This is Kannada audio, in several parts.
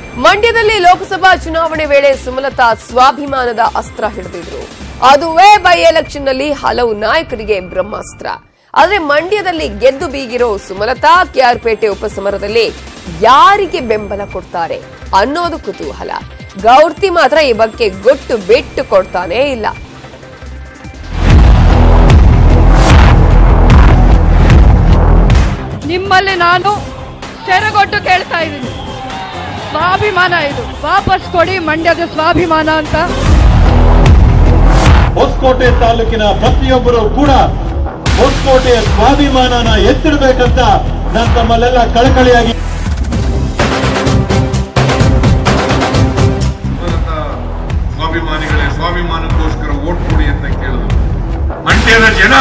ಮಂಡ್ಯದಲ್ಲಿ ಲೋಕಸಭಾ ಚುನಾವಣೆ ವೇಳೆ ಸುಮಲತಾ ಸ್ವಾಭಿಮಾನದ ಅಸ್ತ್ರ ಹಿಡಿದಿದ್ರು ಅದುವೇ ಬೈ ಎಲೆಕ್ಷನ್ ನಲ್ಲಿ ಹಲವು ನಾಯಕರಿಗೆ ಬ್ರಹ್ಮಾಸ್ತ್ರ ಆದ್ರೆ ಮಂಡ್ಯದಲ್ಲಿ ಗೆದ್ದು ಬೀಗಿರೋ ಸುಮಲತಾ ಕೆಆರ್ಪೇಟೆ ಉಪಸಮರದಲ್ಲಿ ಯಾರಿಗೆ ಬೆಂಬಲ ಕೊಡ್ತಾರೆ ಅನ್ನೋದು ಕುತೂಹಲ ಗೌರ್ತಿ ಮಾತ್ರ ಈ ಬಗ್ಗೆ ಗೊಟ್ಟು ಬಿಟ್ಟು ಕೊಡ್ತಾನೇ ಇಲ್ಲ ನಿಮ್ಮಲ್ಲಿ ನಾನು ಸೆರಗೊಟ್ಟು ಕೇಳ್ತಾ ಇದ್ದೀನಿ ಸ್ವಾಭಿಮಾನ ಇದು ವಾಪಸ್ ಕೊಡಿ ಮಂಡ್ಯದ ಸ್ವಾಭಿಮಾನ ಅಂತ ಹೊಸಕೋಟೆ ತಾಲೂಕಿನ ಪ್ರತಿಯೊಬ್ಬರು ಕೂಡ ಹೊಸಕೋಟೆಯ ಸ್ವಾಭಿಮಾನನ ಎತ್ತಿಡಬೇಕಂತ ನಾನು ತಮ್ಮಲ್ಲೆಲ್ಲ ಕಳಕಳಿಯಾಗಿ ಭಾರತ ಸ್ವಾಭಿಮಾನಿಗಳೇ ಸ್ವಾಭಿಮಾನಕ್ಕೋಸ್ಕರ ಓಟ್ ಕೊಡಿ ಅಂತ ಕೇಳಿದ್ರು ಮಂಡ್ಯದ ಜನ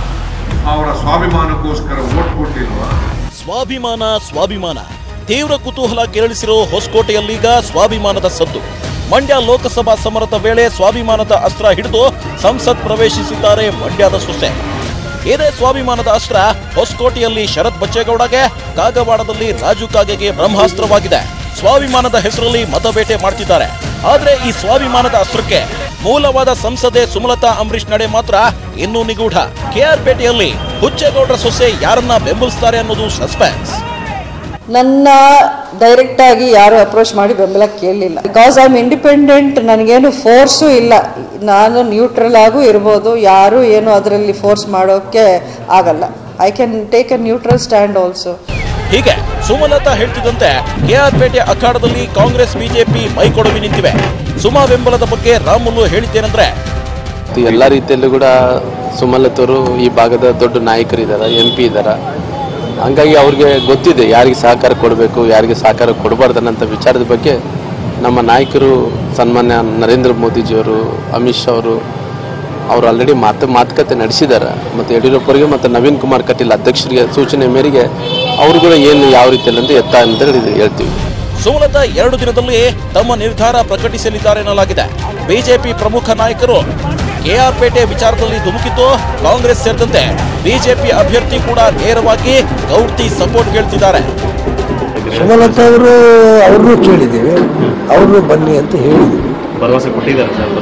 ಅವರ ಸ್ವಾಭಿಮಾನಕ್ಕೋಸ್ಕರ ಓಟ್ ಕೊಟ್ಟಿಲ್ವಾ ಸ್ವಾಭಿಮಾನ ಸ್ವಾಭಿಮಾನ ತೀವ್ರ ಕುತೂಹಲ ಕೆರಳಿಸಿರೋ ಹೊಸಕೋಟೆಯಲ್ಲೀಗ ಸ್ವಾಭಿಮಾನದ ಸದ್ದು ಮಂಡ್ಯ ಲೋಕಸಭಾ ಸಮರದ ವೇಳೆ ಸ್ವಾಭಿಮಾನದ ಅಸ್ತ್ರ ಹಿಡಿದು ಸಂಸತ್ ಪ್ರವೇಶಿಸಿದ್ದಾರೆ ಮಂಡ್ಯದ ಸೊಸೆ ಇದೇ ಸ್ವಾಭಿಮಾನದ ಅಸ್ತ್ರ ಹೊಸಕೋಟೆಯಲ್ಲಿ ಶರತ್ ಬಚ್ಚೇಗೌಡಗೆ ಕಾಗವಾಡದಲ್ಲಿ ರಾಜು ಕಾಗೆಗೆ ಬ್ರಹ್ಮಾಸ್ತ್ರವಾಗಿದೆ ಸ್ವಾಭಿಮಾನದ ಹೆಸರಲ್ಲಿ ಮತಬೇಟೆ ಮಾಡ್ತಿದ್ದಾರೆ ಆದ್ರೆ ಈ ಸ್ವಾಭಿಮಾನದ ಅಸ್ತ್ರಕ್ಕೆ ಮೂಲವಾದ ಸಂಸದೆ ಸುಮಲತಾ ಅಂಬರೀಶ್ ನಡೆ ಮಾತ್ರ ಇನ್ನೂ ನಿಗೂಢ ಕೆಆರ್ಪೇಟೆಯಲ್ಲಿ ಹುಚ್ಚೇಗೌಡರ ಸೊಸೆ ಯಾರನ್ನ ಬೆಂಬಲಿಸ್ತಾರೆ ಅನ್ನೋದು ಸಸ್ಪೆನ್ಸ್ ನನ್ನ ಡೈರೆಕ್ಟ್ ಆಗಿ ಯಾರು ಅಪ್ರೋಚ್ ಮಾಡಿ ಬೆಂಬಲ ಕೇಳಲಿಲ್ಲ ಬಿಕಾಸ್ ಐ ಆಮ್ ಇಂಡಿಪೆಂಡೆಂಟ್ ನನಗೇನು ಫೋರ್ಸು ಇಲ್ಲ ನಾನು ನ್ಯೂಟ್ರಲ್ ಆಗೂ ಇರ್ಬೋದು ಯಾರು ಏನು ಅದರಲ್ಲಿ ಫೋರ್ಸ್ ಮಾಡೋಕ್ಕೆ ಆಗಲ್ಲ I can take a neutral stand also ಹೀಗೆ ಸುಮಲತಾ ಹೇಳ್ತಿದ್ದಂತೆ ಕೆಆರ್ಪೇಟೆ ಅಖಾಡದಲ್ಲಿ ಕಾಂಗ್ರೆಸ್ ಬಿಜೆಪಿ ಮೈಕೊಡವಿ ನಿಂತಿವೆ ಸುಮಾ ಬೆಂಬಲದ ಬಗ್ಗೆ ರಾಮುಲು ಹೇಳಿದ್ದೇನೆಂದ್ರೆ ಎಲ್ಲ ರೀತಿಯಲ್ಲೂ ಕೂಡ ಸುಮಲತರು ಈ ಭಾಗದ ದೊಡ್ಡ ನಾಯಕರಿದ್ದಾರೆ ಎಂ ಪಿ ಇದ್ದಾರೆ ಹಂಗಾಗಿ ಅವ್ರಿಗೆ ಗೊತ್ತಿದೆ ಯಾರಿಗೆ ಸಹಕಾರ ಕೊಡಬೇಕು ಯಾರಿಗೆ ಸಹಕಾರ ಕೊಡಬಾರ್ದು ಅನ್ನೋಂಥ ವಿಚಾರದ ಬಗ್ಗೆ ನಮ್ಮ ನಾಯಕರು ಸನ್ಮಾನ್ಯ ನರೇಂದ್ರ ಮೋದಿಜಿಯವರು ಅಮಿತ್ ಶಾ ಅವರು ಅವರು ಆಲ್ರೆಡಿ ಮಾತು ಮಾತುಕತೆ ನಡೆಸಿದ್ದಾರೆ ಮತ್ತು ಯಡಿಯೂರಪ್ಪರಿಗೆ ಮತ್ತು ನವೀನ್ ಕುಮಾರ್ ಕಟೀಲ್ ಅಧ್ಯಕ್ಷರಿಗೆ ಸೂಚನೆ ಮೇರೆಗೆ ಅವರು ಕೂಡ ಏನು ಯಾವ ರೀತಿಯಲ್ಲಿ ಅಂತ ಎತ್ತ ಅಂತ ಹೇಳಿ ಹೇಳ್ತೀವಿ ಸುಮಲತಾ ಎರಡು ದಿನದಲ್ಲಿ ತಮ್ಮ ನಿರ್ಧಾರ ಪ್ರಕಟಿಸಲಿದ್ದಾರೆ ಎನ್ನಲಾಗಿದೆ ಬಿಜೆಪಿ ಪ್ರಮುಖ ನಾಯಕರು ಕೆಆರ್ಪೇಟೆ ವಿಚಾರದಲ್ಲಿ ಧುಮುಕಿದ್ದು ಕಾಂಗ್ರೆಸ್ ಸೇರಿದಂತೆ ಬಿಜೆಪಿ ಅಭ್ಯರ್ಥಿ ಕೂಡ ನೇರವಾಗಿ ಗೌರ್ತಿ ಸಪೋರ್ಟ್ ಕೇಳ್ತಿದ್ದಾರೆ ಸುಮಲತಾ ಅವರು ಅವ್ರನ್ನೂ ಕೇಳಿದ್ದೀವಿ ಅವ್ರನ್ನೂ ಬನ್ನಿ ಅಂತ ಹೇಳಿದ್ದೀವಿ ಭರವಸೆ ಕೊಟ್ಟಿದ್ದಾರೆ ಸರ್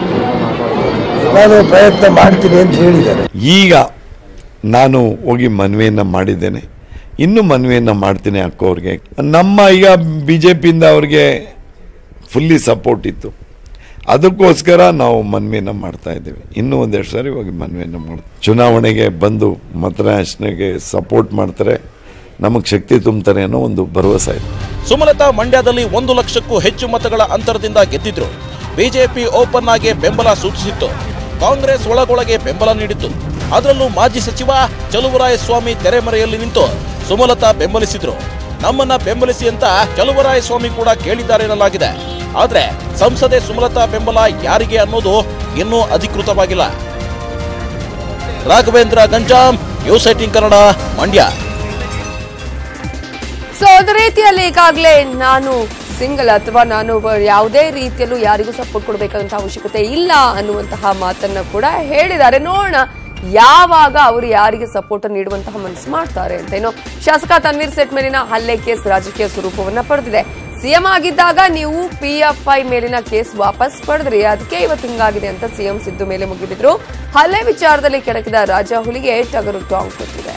ನಾನು ಪ್ರಯತ್ನ ಮಾಡ್ತೀನಿ ಅಂತ ಹೇಳಿದ್ದಾರೆ ಈಗ ನಾನು ಹೋಗಿ ಮನವಿಯನ್ನು ಮಾಡಿದ್ದೇನೆ ಇನ್ನೂ ಮನವಿಯನ್ನು ಮಾಡ್ತೀನಿ ಅಕ್ಕೋರಿಗೆ ನಮ್ಮ ಈಗ ಬಿ ಜೆ ಪಿಯಿಂದ ಅವ್ರಿಗೆ ಫುಲ್ಲಿ ಸಪೋರ್ಟ್ ಇತ್ತು ಅದಕ್ಕೋಸ್ಕರ ನಾವು ಮನವಿಯನ್ನು ಮಾಡ್ತಾ ಇದ್ದೀವಿ ಇನ್ನೂ ಒಂದೆರಡು ಸಾರಿ ಹೋಗಿ ಮನವಿಯನ್ನು ಮಾಡ್ತೀವಿ ಚುನಾವಣೆಗೆ ಬಂದು ಮತಯಾಚನೆಗೆ ಸಪೋರ್ಟ್ ಮಾಡ್ತಾರೆ ನಮಗೆ ಶಕ್ತಿ ತುಂಬ್ತಾರೆ ಅನ್ನೋ ಒಂದು ಭರವಸೆ ಇದೆ ಸುಮಲತಾ ಮಂಡ್ಯದಲ್ಲಿ ಒಂದು ಲಕ್ಷಕ್ಕೂ ಹೆಚ್ಚು ಮತಗಳ ಅಂತರದಿಂದ ಗೆದ್ದಿದ್ರು ಬಿಜೆಪಿ ಓಪನ್ ಆಗಿ ಬೆಂಬಲ ಸೂಚಿಸಿತ್ತು ಕಾಂಗ್ರೆಸ್ ಒಳಗೊಳಗೆ ಬೆಂಬಲ ನೀಡಿತ್ತು ಅದರಲ್ಲೂ ಮಾಜಿ ಸಚಿವ ಚಲುವರಾಯಸ್ವಾಮಿ ತೆರೆಮರೆಯಲ್ಲಿ ನಿಂತು ಸುಮಲತಾ ಬೆಂಬಲಿಸಿದ್ರು ನಮ್ಮನ್ನ ಬೆಂಬಲಿಸಿ ಅಂತ ಚಲುವರಾಯಸ್ವಾಮಿ ಕೂಡ ಕೇಳಿದ್ದಾರೆ ಎನ್ನಲಾಗಿದೆ ಆದ್ರೆ ಸಂಸದೆ ಸುಮಲತಾ ಬೆಂಬಲ ಯಾರಿಗೆ ಅನ್ನೋದು ಇನ್ನೂ ಅಧಿಕೃತವಾಗಿಲ್ಲ Raghavendra Ganjam news eighteen Kannada Mandya so ಒಂದು ರೀತಿಯಲ್ಲಿ ಈಗಾಗಲೇ ನಾನು ಸಿಂಗಲ್ ಅಥವಾ ನಾನು ಒಬ್ಬ ಯಾವುದೇ ರೀತಿಯಲ್ಲೂ ಯಾರಿಗೂ ಸಪೋರ್ಟ್ ಕೊಡಬೇಕಾದಂತ ಅವಶ್ಯಕತೆ ಇಲ್ಲ ಅನ್ನುವಂತಹ ಮಾತನ್ನ ಕೂಡ ಹೇಳಿದ್ದಾರೆ ನೋಡೋಣ ಯಾವಾಗ ಅವರು ಯಾರಿಗೆ ಸಪೋರ್ಟ್ ನೀಡುವಂತಹ ಮನಸ್ಸು ಮಾಡ್ತಾರೆ ಅಂತ ಏನೋ ಶಾಸಕ ತನ್ವೀರ್ ಸೇಠ್ ಮೇಲಿನ ಹಲ್ಲೆ ಕೇಸ್ ರಾಜಕೀಯ ಸ್ವರೂಪವನ್ನ ಪಡೆದಿದೆ ಸಿಎಂ ಆಗಿದ್ದಾಗ ನೀವು ಪಿಎಫ್ಐ ಮೇಲಿನ ಕೇಸ್ ವಾಪಸ್ ಪಡೆದ್ರಿ ಅದಕ್ಕೆ ಇವತ್ತು ಹಿಂಗಾಗಿದೆ ಅಂತ ಸಿಎಂ ಸಿದ್ದು ಮೇಲೆ ಮುಗಿಬಿದ್ರು ಹಲ್ಲೆ ವಿಚಾರದಲ್ಲಿ ಕೆಣಕಿದ ರಾಜಾಹುಲಿಗೆ ಟಗರು ಟಾಂಗ್ ಕೊಟ್ಟಿದೆ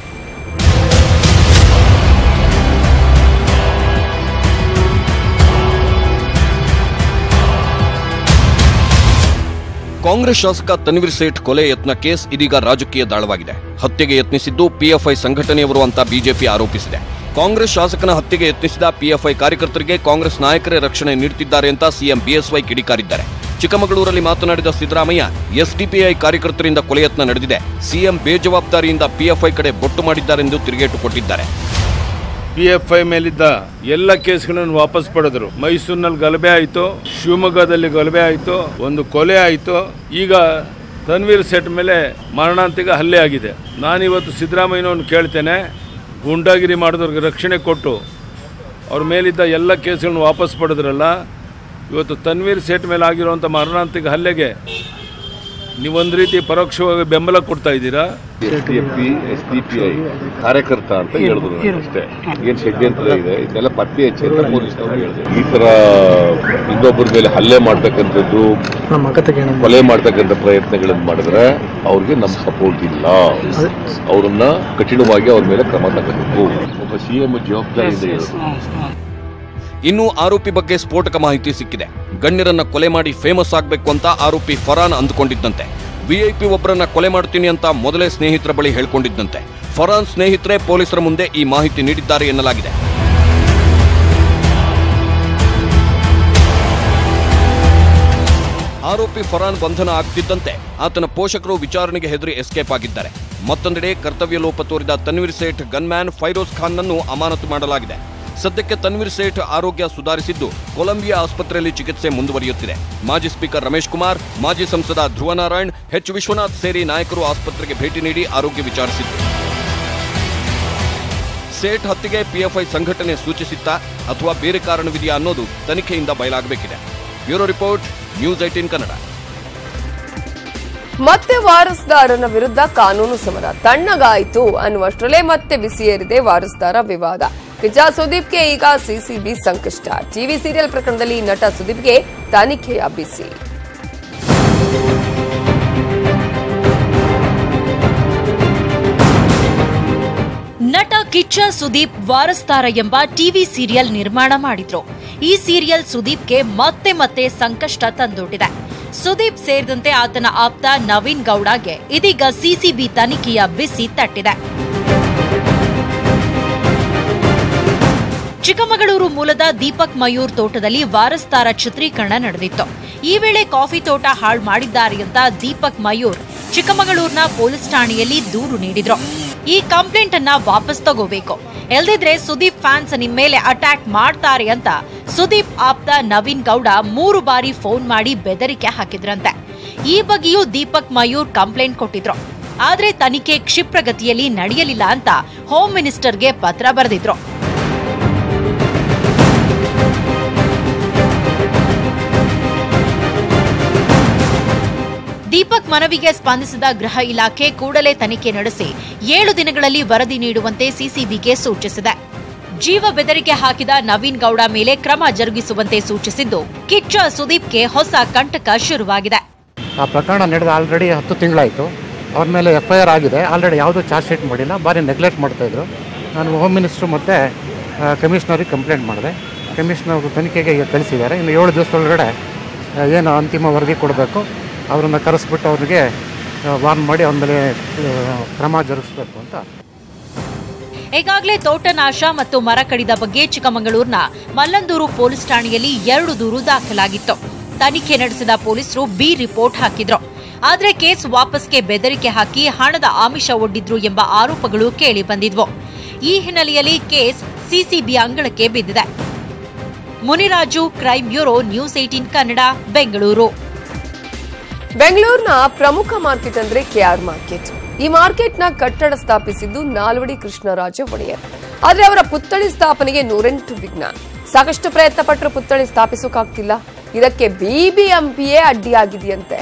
ಕಾಂಗ್ರೆಸ್ ಶಾಸಕ ತನ್ವೀರ್ ಸೇಠ್ ಕೊಲೆ ಯತ್ನ ಕೇಸ್ ಇದೀಗ ರಾಜಕೀಯ ದಾಳವಾಗಿದೆ ಹತ್ಯೆಗೆ ಯತ್ನಿಸಿದ್ದು ಪಿಎಫ್ಐ ಸಂಘಟನೆಯವರು ಅಂತ ಬಿಜೆಪಿ ಆರೋಪಿಸಿದೆ ಕಾಂಗ್ರೆಸ್ ಶಾಸಕನ ಹತ್ಯೆಗೆ ಯತ್ನಿಸಿದ ಪಿಎಫ್ಐ ಕಾರ್ಯಕರ್ತರಿಗೆ ಕಾಂಗ್ರೆಸ್ ನಾಯಕರೇ ರಕ್ಷಣೆ ನೀಡುತ್ತಿದ್ದಾರೆ ಅಂತ ಸಿಎಂ ಬಿಎಸ್ವೈ ಕಿಡಿಕಾರಿದ್ದಾರೆ ಚಿಕ್ಕಮಗಳೂರಲ್ಲಿ ಮಾತನಾಡಿದ ಸಿದ್ದರಾಮಯ್ಯ ಎಸ್ಡಿಪಿಐ ಕಾರ್ಯಕರ್ತರಿಂದ ಕೊಲೆ ಯತ್ನ ನಡೆದಿದೆ ಸಿಎಂ ಬೇಜವಾಬ್ದಾರಿಯಿಂದ ಪಿಎಫ್ಐ ಕಡೆ ಬೊಟ್ಟು ಮಾಡಿದ್ದಾರೆಂದು ತಿರುಗೇಟು ಕೊಟ್ಟಿದ್ದಾರೆ ಪಿ ಎಫ್ ಐ ಮೇಲಿದ್ದ ಎಲ್ಲ ಕೇಸ್ಗಳನ್ನು ವಾಪಸ್ ಪಡೆದರು ಮೈಸೂರಿನಲ್ಲಿ ಗಲಭೆ ಆಯಿತು ಶಿವಮೊಗ್ಗದಲ್ಲಿ ಗಲಭೆ ಆಯಿತು ಒಂದು ಕೊಲೆ ಆಯಿತು ಈಗ ತನ್ವೀರ್ ಸೆಟ್ ಮೇಲೆ ಮರಣಾಂತಿಕ ಹಲ್ಲೆ ಆಗಿದೆ ನಾನಿವತ್ತು ಸಿದ್ದರಾಮಯ್ಯನವ್ರನ್ನ ಕೇಳ್ತೇನೆ ಗೂಂಡಾಗಿರಿ ಮಾಡಿದವ್ರಿಗೆ ರಕ್ಷಣೆ ಕೊಟ್ಟು ಅವ್ರ ಮೇಲಿದ್ದ ಎಲ್ಲ ಕೇಸ್ಗಳನ್ನು ವಾಪಸ್ ಪಡೆದ್ರಲ್ಲ ಇವತ್ತು ತನ್ವೀರ್ ಸೇಟ್ ಮೇಲೆ ಆಗಿರುವಂಥ ಮರಣಾಂತಿಕ ಹಲ್ಲೆಗೆ ನೀವೊಂದು ರೀತಿ ಪರೋಕ್ಷವಾಗಿ ಬೆಂಬಲ ಕೊಡ್ತಾ ಇದ್ದೀರಾ S D F P S D P I ಕಾರ್ಯಕರ್ತ ಅಂತ ಹೇಳಿದ್ರು ನನಗೆ ಅಷ್ಟೇ ಏನ್ ಷಡ್ಯಂತ್ರ ಇದೆ ಇದನ್ನೆಲ್ಲ ಪತ್ತೆ ಹಚ್ಚಿ ಅಂತ ಪೊಲೀಸ್ನವರು ಹೇಳಿದ್ರು ಈ ತರ ಇನ್ನೊಬ್ಬರ ಮೇಲೆ ಹಲ್ಲೆ ಮಾಡ್ತಕ್ಕಂಥದ್ದು ಕೊಲೆ ಮಾಡ್ತಕ್ಕಂಥ ಪ್ರಯತ್ನಗಳನ್ನು ಮಾಡಿದ್ರೆ ಅವ್ರಿಗೆ ನಮ್ ಸಪೋರ್ಟ್ ಇಲ್ಲ ಅವ್ರನ್ನ ಕಠಿಣವಾಗಿ ಅವ್ರ ಮೇಲೆ ಕ್ರಮ ತಗೋಬೇಕು ಒಬ್ಬ ಸಿಎಂ ಜವಾಬ್ದಾರಿಯಿಂದ ಹೇಳಿದ್ರು ಇನ್ನು ಆರೋಪಿ ಬಗ್ಗೆ ಸ್ಫೋಟಕ ಮಾಹಿತಿ ಸಿಕ್ಕಿದೆ ಗಣ್ಯರನ್ನ ಕೊಲೆ ಮಾಡಿ ಫೇಮಸ್ ಆಗ್ಬೇಕು ಅಂತ ಆರೋಪಿ ಫರಾನ್ ಅಂದುಕೊಂಡಿದ್ದಂತೆ ವಿಐಪಿ ಒಬ್ಬರನ್ನ ಕೊಲೆ ಮಾಡ್ತೀನಿ ಅಂತ ಮೊದಲೇ ಸ್ನೇಹಿತರ ಬಳಿ ಹೇಳ್ಕೊಂಡಿದ್ದಂತೆ ಫರಾನ್ ಸ್ನೇಹಿತರೆ ಪೊಲೀಸರ ಮುಂದೆ ಈ ಮಾಹಿತಿ ನೀಡಿದ್ದಾರೆ ಎನ್ನಲಾಗಿದೆ ಆರೋಪಿ ಫರಾನ್ ಬಂಧನ ಆಗ್ತಿದ್ದಂತೆ ಆತನ ಪೋಷಕರು ವಿಚಾರಣೆಗೆ ಹೆದರಿ ಎಸ್ಕೇಪ್ ಆಗಿದ್ದಾರೆ ಮತ್ತೊಂದೆಡೆ ಕರ್ತವ್ಯ ಲೋಪ ತೋರಿದ ತನ್ವೀರ್ ಸೇಠ್ ಗನ್ಮ್ಯಾನ್ ಫೈರೋಜ್ ಖಾನ್ನನ್ನು ಅಮಾನತು ಮಾಡಲಾಗಿದೆ ಸದ್ಯಕ್ಕೆ ತನ್ವೀರ್ ಸೇಠ್ ಆರೋಗ್ಯ ಸುಧಾರಿಸಿದ್ದು ಕೊಲಂಬಿಯಾ ಆಸ್ಪತ್ರೆಯಲ್ಲಿ ಚಿಕಿತ್ಸೆ ಮುಂದುವರಿಯುತ್ತಿದೆ ಮಾಜಿ ಸ್ಪೀಕರ್ ರಮೇಶ್ ಕುಮಾರ್ ಮಾಜಿ ಸಂಸದ ಧ್ರುವನಾರಾಯಣ್ ಎಚ್ ವಿಶ್ವನಾಥ್ ಸೇರಿ ನಾಯಕರು ಆಸ್ಪತ್ರೆಗೆ ಭೇಟಿ ನೀಡಿ ಆರೋಗ್ಯ ವಿಚಾರಿಸಿದ್ರು ಸೇಠ್ ಹತ್ಯೆಗೆ ಪಿಎಫ್ಐ ಸಂಘಟನೆ ಸೂಚಿಸಿತ್ತಾ ಅಥವಾ ಬೇರೆ ಕಾರಣವಿದೆಯಾ ಅನ್ನೋದು ತನಿಖೆಯಿಂದ ಬಯಲಾಗಬೇಕಿದೆ bureau report news eighteen Kannada ಮತ್ತೆ ವಾರಸ್ದಾರನ ವಿರುದ್ಧ ಕಾನೂನು ಸಮರ ತಣ್ಣಗಾಯಿತು ಅನ್ನುವಷ್ಟರಲ್ಲೇ ಮತ್ತೆ ಬಿಸಿಯೇರಿದೆ ವಾರಸ್ದಾರ ವಿವಾದ ಕಿಚ್ಚ ಸುದೀಪ್ಗೆ ಈಗ ಸಿಸಿಬಿ ಸಂಕಷ್ಟ ಟಿವಿ ಸೀರಿಯಲ್ ಪ್ರಕರಣದಲ್ಲಿ ನಟ ಸುದೀಪ್ಗೆ ತನಿಖೆಯ ಬಿಸಿ ನಟ ಕಿಚ್ಚ ಸುದೀಪ್ ವಾರಸ್ತಾರ ಎಂಬ ಟಿವಿ ಸೀರಿಯಲ್ ನಿರ್ಮಾಣ ಮಾಡಿದ್ರು ಈ ಸೀರಿಯಲ್ ಸುದೀಪ್ಗೆ ಮತ್ತೆ ಮತ್ತೆ ಸಂಕಷ್ಟ ತಂದೊಡ್ಡಿದೆ ಸುದೀಪ್ ಸೇರಿದಂತೆ ಆತನ ಆಪ್ತ ನವೀನ್ ಗೌಡಗೆ ಇದೀಗ ಸಿಸಿಬಿ ತನಿಖೆಯ ಬಿಸಿ ತಟ್ಟಿದೆ ಚಿಕ್ಕಮಗಳೂರು ಮೂಲದ ದೀಪಕ್ ಮಯೂರ್ ತೋಟದಲ್ಲಿ ವಾರಸ್ತಾರ ಚಿತ್ರೀಕರಣ ನಡೆದಿತ್ತು ಈ ವೇಳೆ ಕಾಫಿ ತೋಟ ಹಾಳು ಮಾಡಿದ್ದಾರೆ ಅಂತ ದೀಪಕ್ ಮಯೂರ್ ಚಿಕ್ಕಮಗಳೂರಿನ ಪೊಲೀಸ್ ಠಾಣೆಯಲ್ಲಿ ದೂರು ನೀಡಿದ್ರು ಈ ಕಂಪ್ಲೇಂಟ್ ಅನ್ನ ವಾಪಸ್ ತಗೋಬೇಕು ಎಲ್ದಿದ್ರೆ ಸುದೀಪ್ ಫ್ಯಾನ್ಸ್ ನಿಮ್ ಮೇಲೆ ಅಟ್ಯಾಕ್ ಮಾಡ್ತಾರೆ ಅಂತ ಸುದೀಪ್ ಆಪ್ತ ನವೀನ್ ಗೌಡ ಮೂರು ಬಾರಿ ಫೋನ್ ಮಾಡಿ ಬೆದರಿಕೆ ಹಾಕಿದ್ರಂತೆ ಈ ಬಗ್ಗೆಯೂ ದೀಪಕ್ ಮಯೂರ್ ಕಂಪ್ಲೇಂಟ್ ಕೊಟ್ಟಿದ್ರು ಆದ್ರೆ ತನಿಖೆ ಕ್ಷಿಪ್ರಗತಿಯಲ್ಲಿ ನಡೆಯಲಿಲ್ಲ ಅಂತ ಹೋಮ್ ಮಿನಿಸ್ಟರ್ಗೆ ಪತ್ರ ಬರೆದಿದ್ರು ದೀಪಕ್ ಮನವಿಗೆ ಸ್ಪಂದಿಸಿದ ಗೃಹ ಇಲಾಖೆ ಕೂಡಲೇ ತನಿಖೆ ನಡೆಸಿ ಏಳು ದಿನಗಳಲ್ಲಿ ವರದಿ ನೀಡುವಂತೆ ಸಿಸಿಬಿಗೆ ಸೂಚಿಸಿದೆ ಜೀವ ಬೆದರಿಕೆ ಹಾಕಿದ ನವೀನ್ ಗೌಡ ಮೇಲೆ ಕ್ರಮ ಜರುಗಿಸುವಂತೆ ಸೂಚಿಸಿದ್ದು ಕಿಚ್ಚ ಸುದೀಪ್ಗೆ ಹೊಸ ಕಂಟಕ ಶುರುವಾಗಿದೆ ಆ ಪ್ರಕರಣ ನಡೆದ ಆಲ್ರೆಡಿ ಹತ್ತು ತಿಂಗಳಾಯಿತು ಅವ್ರ ಮೇಲೆ ಎಫ್ ಐ ಆರ್ ಆಗಿದೆ ಆಲ್ರೆಡಿ ಯಾವುದೂ ಚಾರ್ಜ್ ಶೀಟ್ ಮಾಡಿಲ್ಲ ಭಾರಿ ನೆಗ್ಲೆಕ್ಟ್ ಮಾಡ್ತಾಯಿದ್ರು ನಾನು ಹೋಮ್ ಮಿನಿಸ್ಟ್ರು ಮತ್ತು ಕಮಿಷನರಿಗೆ ಕಂಪ್ಲೇಂಟ್ ಮಾಡಿದೆ ಕಮಿಷನರ್ ತನಿಖೆಗೆ ಈಗ ಕಳಿಸಿದ್ದಾರೆ ಇನ್ನು ಏಳು ದಿವಸದೊಳಗಡೆ ಆ, ಏನು ಅಂತಿಮ ವರದಿ ಕೊಡಬೇಕು ಅವ್ರನ್ನ ಕರೆಸ್ಬಿಟ್ಟು ಅವ್ರಿಗೆ ವಾರ್ನ್ ಮಾಡಿ ಅವ್ರ ಮೇಲೆ ಆ, ಕ್ರಮ ಜರುಗಿಸ್ಬೇಕು ಅಂತ ಈಗಾಗಲೇ ತೋಟ ನಾಶ ಮತ್ತು ಮರ ಕಡಿದ ಬಗ್ಗೆ ಚಿಕ್ಕಮಗಳೂರಿನ ಮಲ್ಲಂದೂರು ಪೊಲೀಸ್ ಠಾಣೆಯಲ್ಲಿ ಎರಡು ದೂರು ದಾಖಲಾಗಿತ್ತು ತನಿಖೆ ನಡೆಸಿದ ಪೊಲೀಸರು ಬಿ ರಿಪೋರ್ಟ್ ಹಾಕಿದ್ರು ಆದ್ರೆ ಕೇಸ್ ವಾಪಸ್ಗೆ ಬೆದರಿಕೆ ಹಾಕಿ ಹಣದ ಆಮಿಷ ಒಡ್ಡಿದ್ರು ಎಂಬ ಆರೋಪಗಳು ಕೇಳಿ ಬಂದಿದ್ವು ಈ ಹಿನ್ನೆಲೆಯಲ್ಲಿ ಕೇಸ್ ಸಿಸಿಬಿ ಅಂಗಳಕ್ಕೆ ಬಿದ್ದಿದೆ Muniraju crime bureau news eighteen Kannada Bengaluru ಬೆಂಗಳೂರಿನ ಪ್ರಮುಖ ಮಾರ್ಕೆಟ್ ಅಂದ್ರೆ ಕೆಆರ್ ಮಾರ್ಕೆಟ್ ಈ ಮಾರ್ಕೆಟ್ನ ಕಟ್ಟಡ ಸ್ಥಾಪಿಸಿದ್ದು ನಾಲ್ವಡಿ ಕೃಷ್ಣರಾಜ ಒಡೆಯರ್ ಆದ್ರೆ ಅವರ ಪುತ್ಥಳಿ ಸ್ಥಾಪನೆಗೆ ನೂರೆಂಟು ವಿಘ್ನ ಸಾಕಷ್ಟು ಪ್ರಯತ್ನ ಪಟ್ಟರು ಪುತ್ಥಳಿ ಸ್ಥಾಪಿಸೋಕಾಗ್ತಿಲ್ಲ ಇದಕ್ಕೆ ಬಿಬಿಎಂಪಿಯೇ ಅಡ್ಡಿಯಾಗಿದೆಯಂತೆ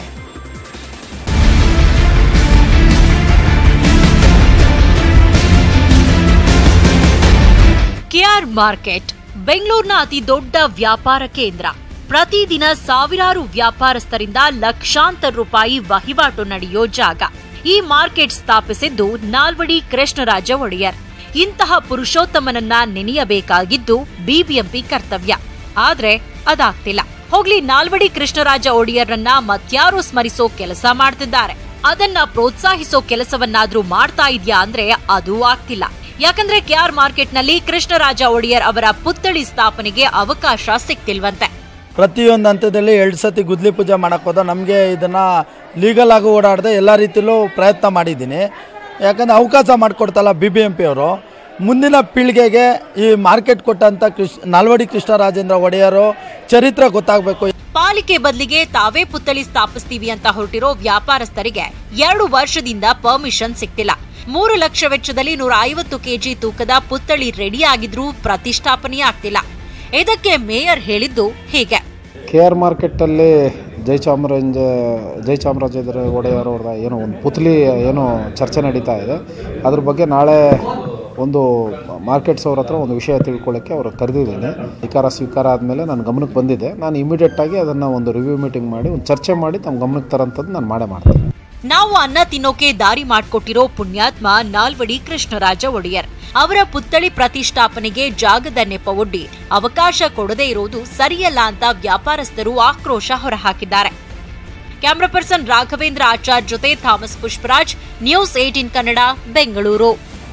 ಕೆಆರ್ ಮಾರ್ಕೆಟ್ ಬೆಂಗಳೂರಿನ ಅತಿ ದೊಡ್ಡ ವ್ಯಾಪಾರ ಕೇಂದ್ರ ಪ್ರತಿದಿನ ಸಾವಿರಾರು ವ್ಯಾಪಾರಸ್ಥರಿಂದ ಲಕ್ಷಾಂತರ ರೂಪಾಯಿ ವಹಿವಾಟು ನಡೆಯೋ ಜಾಗ ಈ ಮಾರ್ಕೆಟ್ ಸ್ಥಾಪಿಸಿದ್ದು ನಾಲ್ವಡಿ ಕೃಷ್ಣರಾಜ ಒಡೆಯರ್ ಇಂತಹ ಪುರುಷೋತ್ತಮನನ್ನ ನೆನೆಯಬೇಕಾಗಿದ್ದು ಬಿಬಿಎಂಪಿ ಕರ್ತವ್ಯ ಆದ್ರೆ ಅದಾಗ್ತಿಲ್ಲ ಹೋಗ್ಲಿ ನಾಲ್ವಡಿ ಕೃಷ್ಣರಾಜ ಒಡೆಯರ್ರನ್ನ ಮತ್ಯಾರೋ ಸ್ಮರಿಸೋ ಕೆಲಸ ಮಾಡ್ತಿದ್ದಾರೆ ಅದನ್ನ ಪ್ರೋತ್ಸಾಹಿಸೋ ಕೆಲಸವನ್ನಾದ್ರೂ ಮಾಡ್ತಾ ಇದ್ಯಾ ಅಂದ್ರೆ ಅದೂ ಆಗ್ತಿಲ್ಲ ಯಾಕಂದ್ರೆ ಕೆಆರ್ ಮಾರ್ಕೆಟ್ನಲ್ಲಿ ಕೃಷ್ಣರಾಜ ಒಡೆಯರ್ ಅವರ ಪುತ್ಥಳಿ ಸ್ಥಾಪನೆಗೆ ಅವಕಾಶ ಸಿಕ್ತಿಲ್ವಂತೆ ಪ್ರತಿಯೊಂದು ಹಂತದಲ್ಲಿ ಎರಡು ಸತಿ ಗುದ್ಲಿ ಪೂಜೆ ಮಾಡಕ್ಕೆ ಹೋದ ನಮಗೆ ಇದನ್ನು ಲೀಗಲ್ ಆಗಿ ಓಡಾಡದೆ ಎಲ್ಲ ರೀತಿಯಲ್ಲೂ ಪ್ರಯತ್ನ ಮಾಡಿದ್ದೀನಿ ಯಾಕಂದರೆ ಅವಕಾಶ ಮಾಡಿಕೊಡ್ತಲ್ಲ ಬಿ ಬಿ ಎಂ ಪಿ ಅವರು ಮುಂದಿನ ಪೀಳಿಗೆಗೆ ಈ ಮಾರ್ಕೆಟ್ ಕೊಟ್ಟಂಥ ಕೃಷ್ ನಾಲ್ವಡಿ ಕೃಷ್ಣರಾಜೇಂದ್ರ ಒಡೆಯರು ಚರಿತ್ರೆ ಗೊತ್ತಾಗಬೇಕು ಪಾಲಿಕೆ ಬದಲಿಗೆ ತಾವೇ ಪುತ್ಥಳಿ ಸ್ಥಾಪಿಸ್ತೀವಿ ಅಂತ ಹೊರಟಿರೋ ವ್ಯಾಪಾರಸ್ಥರಿಗೆ ಎರಡು ವರ್ಷದಿಂದ ಪರ್ಮಿಷನ್ ಸಿಕ್ತಿಲ್ಲ ಮೂರು ಲಕ್ಷ ವೆಚ್ಚದಲ್ಲಿ ನೂರ ಐವತ್ತು ಕೆಜಿ ತೂಕದ ಪುತ್ಥಳಿ ರೆಡಿ ಆಗಿದ್ರೂ ಪ್ರತಿಷ್ಠಾಪನೆ ಆಗ್ತಿಲ್ಲ ಇದಕ್ಕೆ ಮೇಯರ್ ಹೇಳಿದ್ದು ಹೀಗೆ ಕೆ ಆರ್ ಮಾರ್ಕೆಟಲ್ಲಿ ಜಯಚಾಮರಾಜ ಜಯಚಾಮರಾಜೇಂದ್ರ ಒಡೆಯರ್ ಅವ್ರದ ಏನೋ ಒಂದು ಪುತ್ಲಿ ಏನೋ ಚರ್ಚೆ ನಡೀತಾ ಇದೆ ಅದ್ರ ಬಗ್ಗೆ ನಾಳೆ ಒಂದು ಮಾರ್ಕೆಟ್ಸ್ ಅವ್ರ ಹತ್ರ ಒಂದು ವಿಷಯ ತಿಳ್ಕೊಳ್ಳೋಕ್ಕೆ ಅವ್ರು ಕರೆದಿದ್ದೀನಿ ಅಧಿಕಾರ ಸ್ವೀಕಾರ ಆದಮೇಲೆ ನನ್ನ ಗಮನಕ್ಕೆ ಬಂದಿದೆ ನಾನು ಇಮಿಡಿಯೇಟಾಗಿ ಅದನ್ನು ಒಂದು ರಿವ್ಯೂ ಮೀಟಿಂಗ್ ಮಾಡಿ ಒಂದು ಚರ್ಚೆ ಮಾಡಿ ತಮ್ಮ ಗಮನಕ್ಕೆ ತರೋಂಥದ್ದು ನಾನು ಮಾಡೇ ಮಾಡ್ತೀನಿ ನಾವು ಅನ್ನ ತಿನ್ನೋಕೆ ದಾರಿ ಮಾಡ್ಕೊಟ್ಟಿರೋ ಪುಣ್ಯಾತ್ಮ ನಾಲ್ವಡಿ ಕೃಷ್ಣರಾಜ ಒಡೆಯರ್ ಅವರ ಪುತ್ಥಳಿ ಪ್ರತಿಷ್ಠಾಪನೆಗೆ ಜಾಗದ ನೆಪವೊಡ್ಡಿ ಅವಕಾಶ ಕೊಡದೇ ಇರೋದು ಸರಿಯಲ್ಲ ಅಂತ ವ್ಯಾಪಾರಸ್ಥರು ಆಕ್ರೋಶ ಹೊರಹಾಕಿದ್ದಾರೆ ಕ್ಯಾಮ್ರಾ ಪರ್ಸನ್ ರಾಘವೇಂದ್ರ ಆಚಾರ್ ಜೊತೆ Thomas Pushparaj news eighteen Kannada Bengaluru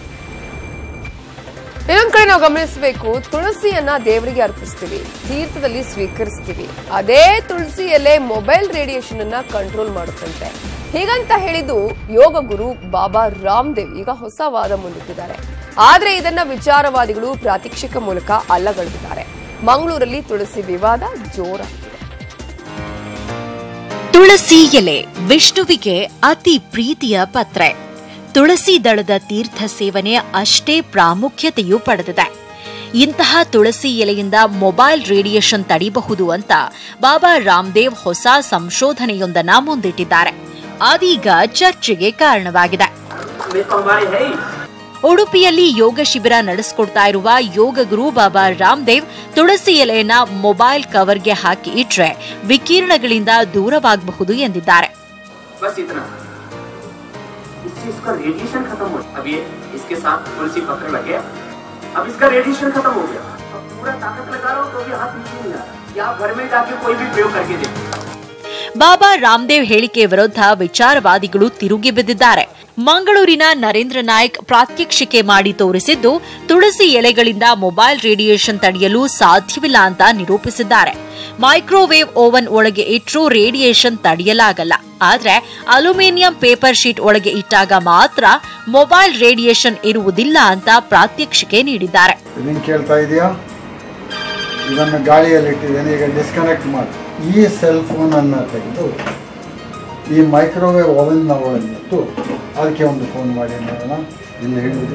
ಇನ್ನೊಂದ್ ಕಡೆ ನಾವು ಗಮನಿಸಬೇಕು ತುಳಸಿಯನ್ನ ದೇವರಿಗೆ ಅರ್ಪಿಸ್ತೀವಿ ತೀರ್ಥದಲ್ಲಿ ಸ್ವೀಕರಿಸ್ತೀವಿ ಅದೇ ತುಳಸಿ ಎಲೆ ಮೊಬೈಲ್ ರೇಡಿಯೇಷನ್ ಅನ್ನ ಕಂಟ್ರೋಲ್ ಮಾಡುತ್ತಂತೆ ಹೀಗಂತ ಹೇಳಿದ್ದು ಯೋಗ ಗುರು ಬಾಬಾ ರಾಮದೇವ್ ಈಗ ಹೊಸ ವಾದ ಮುಂದಿಟ್ಟಿದ್ದಾರೆ ಆದ್ರೆ ಇದನ್ನ ವಿಚಾರವಾದಿಗಳು ಪ್ರಾತ್ಯಕ್ಷಿಕ ಮೂಲಕ ಅಲ್ಲಗಳೆದಿದ್ದಾರೆ ಮಂಗಳೂರಲ್ಲಿ ತುಳಸಿ ವಿವಾದ ಜೋರಾಗಿದೆ ತುಳಸಿ ಎಲೆ ವಿಷ್ಣುವಿಗೆ ಅತಿ ಪ್ರೀತಿಯ ಪತ್ರೆ ತುಳಸಿ ದಳದ ತೀರ್ಥ ಸೇವನೆ ಅಷ್ಟೇ ಪ್ರಾಮುಖ್ಯತೆಯೂ ಪಡೆದಿದೆ ಇಂತಹ ತುಳಸಿ ಎಲೆಯಿಂದ ಮೊಬೈಲ್ ರೇಡಿಯೇಷನ್ ತಡಿಬಹುದು ಅಂತ ಬಾಬಾ ರಾಮದೇವ್ ಹೊಸ ಸಂಶೋಧನೆಯೊಂದನ್ನ ಮುಂದಿಟ್ಟಿದ್ದಾರೆ ಅದೀಗ ಚರ್ಚೆಗೆ ಕಾರಣವಾಗಿದೆ ಉಡುಪಿಯಲ್ಲಿ ಯೋಗ ಶಿಬಿರ ನಡೆಸಿಕೊಡ್ತಾ ಇರುವ ಯೋಗ ಗುರು ಬಾಬಾ ರಾಮದೇವ್ ತುಳಸಿ ಎಲೆಯನ್ನ ಮೊಬೈಲ್ ಕವರ್ಗೆ ಹಾಕಿ ಇಟ್ರೆ ವಿಕಿರಣಗಳಿಂದ ದೂರವಾಗಬಹುದು ಎಂದಿದ್ದಾರೆ बस इतना इससे इसका रेडिएशन खत्म हो अब ये इसके साथ तुलसी पत्र लगे अब इसका रेडिएशन खत्म हो गया अब पूरा ताकत लगा रहा हूँ तो भी हाथ नीचे नहीं आ रहा या आप घर में जाके कोई भी प्रयोग करके देखो ಬಾಬಾ ರಾಮದೇವ್ ಹೇಳಿಕೆ ವಿರುದ್ಧ ವಿಚಾರವಾದಿಗಳು ತಿರುಗಿ ಬಿದ್ದಿದ್ದಾರೆ ಮಂಗಳೂರಿನ ನರೇಂದ್ರ ನಾಯಕ್ ಪ್ರಾತ್ಯಕ್ಷಿಕೆ ಮಾಡಿ ತೋರಿಸಿದ್ದು ತುಳಸಿ ಎಲೆಗಳಿಂದ ಮೊಬೈಲ್ ರೇಡಿಯೇಷನ್ ತಡೆಯಲು ಸಾಧ್ಯವಿಲ್ಲ ಅಂತ ನಿರೂಪಿಸಿದ್ದಾರೆ ಮೈಕ್ರೋವೇವ್ ಓವನ್ ಒಳಗೆ ಇಟ್ಟರೂ ರೇಡಿಯೇಷನ್ ತಡೆಯಲಾಗಲ್ಲ ಆದ್ರೆ ಅಲ್ಯೂಮಿನಿಯಂ ಪೇಪರ್ ಶೀಟ್ ಒಳಗೆ ಇಟ್ಟಾಗ ಮಾತ್ರ ಮೊಬೈಲ್ ರೇಡಿಯೇಷನ್ ಇರುವುದಿಲ್ಲ ಅಂತ ಪ್ರಾತ್ಯಕ್ಷಿಕೆ ನೀಡಿದ್ದಾರೆ ನೀನು ಕೇಳ್ತಾ ಇದೆಯಾ ಇದನ್ನು ಗಾಳಿಯಲ್ಲಿ ಇಟ್ಟಿದ್ದೇನೆ ಈಗ ಡಿಸ್ಕನೆಕ್ಟ್ ಮಾಡಿ ಈ ಸೆಲ್ ಫೋನನ್ನು ತೆಗೆದು ಈ ಮೈಕ್ರೋವೇವ್ ಓವನ್ನ ಒಳಗಿಟ್ಟು ಅದಕ್ಕೆ ಒಂದು ಫೋನ್ ಮಾಡಿ ನೋಡೋಣ ಇಲ್ಲಿ ಹೇಳಿದೆ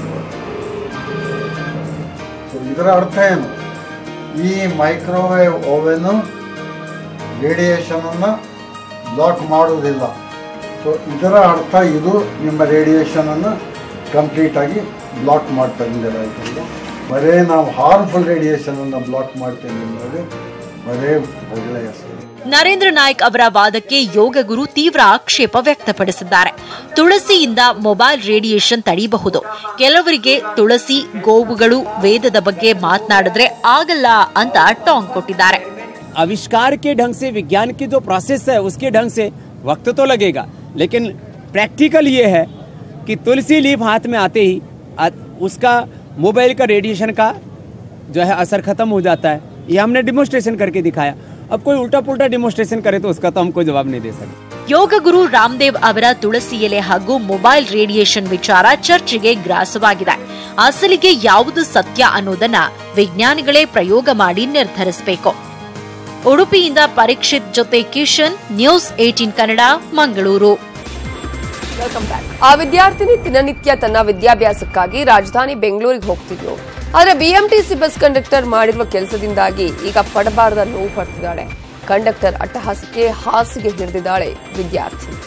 ಸೊ ಇದರ ಅರ್ಥ ಏನು ಈ ಮೈಕ್ರೋವೇವ್ ಓವೆನು ರೇಡಿಯೇಷನನ್ನು ಬ್ಲಾಕ್ ಮಾಡುವುದಿಲ್ಲ ಸೊ ಇದರ ಅರ್ಥ ಇದು ನಿಮ್ಮ ರೇಡಿಯೇಷನನ್ನು ಕಂಪ್ಲೀಟಾಗಿ ಬ್ಲಾಕ್ ಮಾಡ್ತಾ ಇದ್ದಾರೆ ಆಯ್ತಲ್ಲ ಬರೇ ನಾವು ಹಾರ್ಮ್ಫುಲ್ ರೇಡಿಯೇಷನನ್ನು ಬ್ಲಾಕ್ ಮಾಡ್ತೇವೆ ಅಂದರೆ ಬರೇ ಒಳ್ಳೆಯ ಹೆಸರು ನರೇಂದ್ರ ನಾಯ್ಕ್ ಅವರ ವಾದಕ್ಕೆ ಯೋಗ ಗುರು ತೀವ್ರ ಆಕ್ಷೇಪ ವ್ಯಕ್ತಪಡಿಸಿದ್ದಾರೆ ತುಳಸಿಯಿಂದ ಮೊಬೈಲ್ ರೇಡಿಯೇಷನ್ ತಡೆಯಬಹುದು ಕೆಲವರಿಗೆ ತುಳಸಿ ಗೋವುಗಳು ವೇದದ ಬಗ್ಗೆ ಮಾತನಾಡಿದ್ರೆ ಆಗಲ್ಲ ಅಂತ ಟಾಂಗ್ ಕೊಟ್ಟಿದ್ದಾರೆ आविष्कार के ढंग से विज्ञान की जो प्रोसेस है उसके ढंग से वक्त तो लगेगा लेकिन प्रैक्टिकल ये है कि तुलसी लीफ हाथ में आते ही आ- उसका मोबाइल का रेडिएशन का जो है असर खत्म हो जाता है ये हमने डिमोस्ट्रेशन करके दिखाया अब कोई उल्टा पुल्टा डिमोस्ट्रेशन करे तो उसका तो हम कोई जवाब नहीं दे सकते ಯೋಗ ಗುರು ರಾಮದೇವ್ ಅವರ ತುಳಸಿ ಎಲೆ ಹಾಗೂ ಮೊಬೈಲ್ ರೇಡಿಯೇಷನ್ ವಿಚಾರ ಚರ್ಚೆಗೆ ಗ್ರಾಸವಾಗಿದೆ ಅಸಲಿಗೆ ಯಾವುದು ಸತ್ಯ ಅನ್ನೋದನ್ನ ವಿಜ್ಞಾನಿಗಳೇ ಪ್ರಯೋಗ ಮಾಡಿ ನಿರ್ಧರಿಸಬೇಕು ಉಡುಪಿಯಿಂದ ಪರೀಕ್ಷಿತ್ ಜೊತೆ Kishan news eighteen Kannada Mangaluru welcome back ಆ ವಿದ್ಯಾರ್ಥಿನಿ ದಿನನಿತ್ಯ ತನ್ನ ವಿದ್ಯಾಭ್ಯಾಸಕ್ಕಾಗಿ ರಾಜಧಾನಿ ಬೆಂಗಳೂರಿಗೆ ಹೋಗ್ತಿದ್ಲು ಆದ್ರೆ ಬಿಎಂಟಿಸಿ ಬಸ್ ಕಂಡಕ್ಟರ್ ಮಾಡಿರುವ ಕೆಲಸದಿಂದಾಗಿ ಈಗ ಪಡಬಾರದ ನೋವು ಪಡ್ತಿದ್ದಾಳೆ ಕಂಡಕ್ಟರ್ ಅಟ್ಟಹಾಸಕ್ಕೆ ಹಾಸಿಗೆ ಹಿಡಿದಿದ್ದಾಳೆ ವಿದ್ಯಾರ್ಥಿನಿ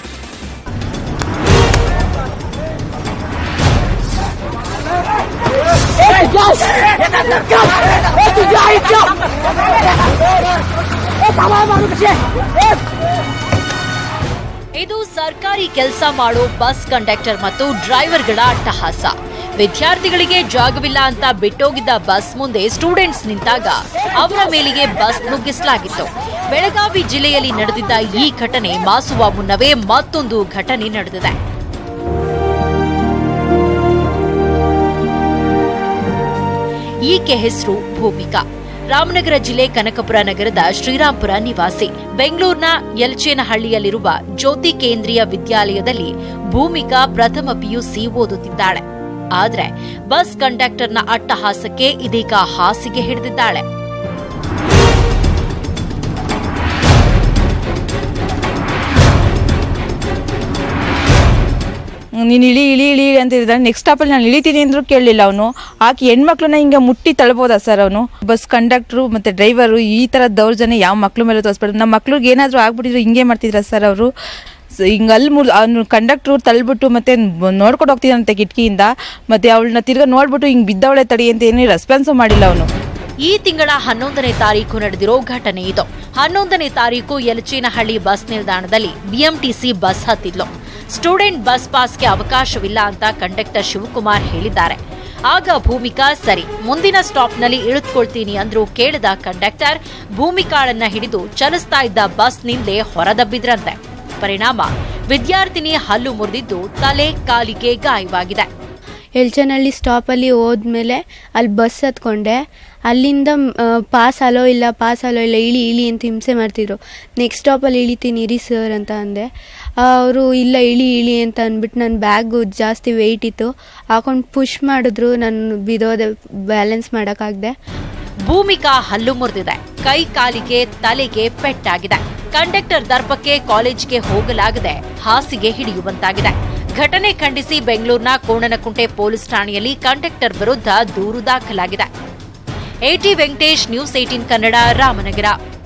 ಇದು ಸರ್ಕಾರಿ ಕೆಲಸ ಮಾಡೋ ಬಸ್ ಕಂಡಕ್ಟರ್ ಮತ್ತು ಡ್ರೈವರ್ಗಳ ಅಟ್ಟಹಾಸ ವಿದ್ಯಾರ್ಥಿಗಳಿಗೆ ಜಾಗವಿಲ್ಲ ಅಂತ ಬಿಟ್ಟೋಗಿದ್ದ ಬಸ್ ಮುಂದೆ ಸ್ಟೂಡೆಂಟ್ಸ್ ನಿಂತಾಗ ಅವರ ಮೇಲಿಗೆ ಬಸ್ ನುಗ್ಗಿಸಲಾಗಿತ್ತು ಬೆಳಗಾವಿ ಜಿಲ್ಲೆಯಲ್ಲಿ ನಡೆದಿದ್ದ ಈ ಘಟನೆ ಮಾಸುವ ಮುನ್ನವೇ ಮತ್ತೊಂದು ಘಟನೆ ನಡೆದಿದೆ ಈಕೆ ಹೆಸರು ಭೂಮಿಕಾ ರಾಮನಗರ ಜಿಲ್ಲೆ ಕನಕಪುರ ನಗರದ ಶ್ರೀರಾಂಪುರ ನಿವಾಸಿ ಬೆಂಗಳೂರಿನ ಯಲ್ಚೇನಹಳ್ಳಿಯಲ್ಲಿರುವ ಜ್ಯೋತಿ ಕೇಂದ್ರೀಯ ವಿದ್ಯಾಲಯದಲ್ಲಿ ಭೂಮಿಕಾ ಪ್ರಥಮ ಪಿಯುಸಿ ಓದುತ್ತಿದ್ದಾಳೆ ಆದ್ರೆ ಬಸ್ ಕಂಡಕ್ಟರ್ನ ಅಟ್ಟಹಾಸಕ್ಕೆ ಇದೀಗ ಹಾಸಿಗೆ ಹಿಡಿದಿದ್ದಾಳೆ ನೀನು ಇಳಿ ಇಳಿ ಇಳಿ ಇಳಿ ಅಂತ ಇದ್ದಾರೆ ನೆಕ್ಸ್ಟ್ ಸ್ಟಾಪಲ್ಲಿ ನಾನು ಇಳಿತೀನಿ ಅಂದ್ರೂ ಕೇಳಲಿಲ್ಲ ಅವನು ಆಕೆ ಹೆಣ್ಮಕ್ಳನ್ನ ಹಿಂಗೆ ಮುಟ್ಟಿ ತಳ್ಬೋದಾ ಸರ್ ಅವನು ಬಸ್ ಕಂಡಕ್ಟ್ರು ಮತ್ತು ಡ್ರೈವರು ಈ ಥರ ದೌರ್ಜನ್ಯ ಯಾವ ಮಕ್ಳ ಮೇಲೆ ತೋರಿಸ್ಬಾರ್ದು ನಮ್ಮ ಮಕ್ಳಿಗೆ ಏನಾದರೂ ಆಗ್ಬಿಟ್ಟಿದ್ರು ಹಿಂಗೆ ಮಾಡ್ತಿದ್ರ ಸರ್ ಅವರು ಹಿಂಗೆ ಅಲ್ಲಿ ಮುರ್ ಅವನು ಕಂಡಕ್ಟ್ರು ತಳ್ಬಿಟ್ಟು ಮತ್ತೆ ನೋಡ್ಕೊಂಡು ಹೋಗ್ತಿದ್ದಂತೆ ಕಿಟಕಿಯಿಂದ ಮತ್ತೆ ಅವಳನ್ನ ತಿರ್ಗಾ ನೋಡ್ಬಿಟ್ಟು ಹಿಂಗೆ ಬಿದ್ದವಳೆ ತಡಿ ಅಂತ ಏನೂ ರೆಸ್ಪಾನ್ಸು ಮಾಡಿಲ್ಲ ಅವನು ಈ ತಿಂಗಳ ಹನ್ನೊಂದನೇ ತಾರೀಕು ನಡೆದಿರೋ ಘಟನೆ ಇದು ಹನ್ನೊಂದನೇ ತಾರೀಕು ಯಲಚೇನಹಳ್ಳಿ ಬಸ್ ನಿಲ್ದಾಣದಲ್ಲಿ ಬಿಎಂಟಿಸಿ ಬಸ್ ಹತ್ತಿದ್ಲು ಸ್ಟೂಡೆಂಟ್ ಬಸ್ ಪಾಸ್ಗೆ ಅವಕಾಶವಿಲ್ಲ ಅಂತ ಕಂಡಕ್ಟರ್ ಶಿವಕುಮಾರ್ ಹೇಳಿದ್ದಾರೆ ಆಗ ಭೂಮಿಕಾ ಸರಿ ಮುಂದಿನ ಸ್ಟಾಪ್ನಲ್ಲಿ ಇಳಿದುಕೊಳ್ತೀನಿ ಅಂದ್ರು ಕೇಳಿದ ಕಂಡಕ್ಟರ್ ಭೂಮಿಕಾಳನ್ನ ಹಿಡಿದು ಚಲಿಸ್ತಾ ಇದ್ದ ಬಸ್ನಿಂದಲೇ ಹೊರದಬ್ಬಿದ್ರಂತೆ ಪರಿಣಾಮ ವಿದ್ಯಾರ್ಥಿನಿ ಹಲ್ಲು ಮುರಿದಿದ್ದು ತಲೆ ಕಾಲಿಗೆ ಗಾಯವಾಗಿದೆ ಎಲ್ಚನಹಳ್ಳಿ ಸ್ಟಾಪಲ್ಲಿ ಹೋದ್ಮೇಲೆ ಅಲ್ಲಿ ಬಸ್ ಹತ್ಕೊಂಡೆ ಅಲ್ಲಿಂದ ಪಾಸ್ ಅಲೋ ಇಲ್ಲ ಪಾಸ್ ಅಲೋ ಇಲ್ಲ ಇಳಿ ಇಳಿ ಅಂತ ಹಿಂಸೆ ಮಾಡ್ತಿದ್ರು ನೆಕ್ಸ್ಟ್ ಸ್ಟಾಪಲ್ಲಿ ಇಳಿತೀನಿ ಇರಿ ಸರ್ ಅಂತ ಅಂದೆ ಅವರು ಇಲ್ಲ ಇಳಿ ಇಳಿ ಅಂತ ಅಂದ್ಬಿಟ್ಟು ನನ್ನ ಬ್ಯಾಗು ಜಾಸ್ತಿ ವೆಯ್ಟ್ ಇತ್ತು ಹಾಕೊಂಡು ಪುಷ್ ಮಾಡಿದ್ರು ನಾನು ಬಿದೋದೆ ಬ್ಯಾಲೆನ್ಸ್ ಮಾಡೋಕ್ಕಾಗದೆ ಭೂಮಿಕಾ ಹಲ್ಲು ಮುರಿದಿದೆ ಕೈ ಕಾಲಿಗೆ ತಲೆಗೆ ಪೆಟ್ಟಾಗಿದೆ ಕಂಡಕ್ಟರ್ ದರ್ಪಕ್ಕೆ ಕಾಲೇಜ್ಗೆ ಹೋಗಲಾಗದೆ ಹಾಸಿಗೆ ಹಿಡಿಯುವಂತಾಗಿದೆ ಘಟನೆ ಖಂಡಿಸಿ ಬೆಂಗಳೂರಿನ ಕೋಣನಕುಂಟೆ ಪೊಲೀಸ್ ಠಾಣೆಯಲ್ಲಿ ಕಂಡಕ್ಟರ್ ವಿರುದ್ಧ ದೂರು ದಾಖಲಾಗಿದೆ A T Venkatesh news eighteen Kannada Ramanagara